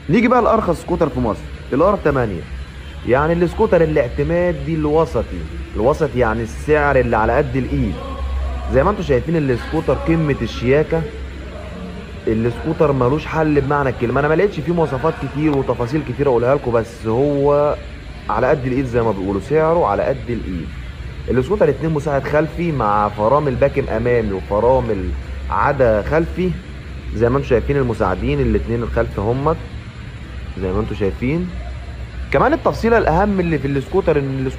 نيجي بقى لارخص سكوتر في مصر الار 8 يعني السكوتر الاعتمادي الوسطي الوسطي يعني السعر اللي على قد الايد زي ما انتم شايفين السكوتر قمه الشياكه السكوتر ملوش حل بمعنى الكلمه انا ما لقيتش فيه مواصفات كتير وتفاصيل كتير اقولها لكم بس هو على قد الايد زي ما بيقولوا سعره على قد الايد السكوتر اتنين مساعد خلفي مع فرامل باكن امامي وفرامل عدا خلفي زي ما انتم شايفين المساعدين الاتنين الخلف همت زي ما انتم شايفين كمان التفصيله الاهم اللي في السكوتر ان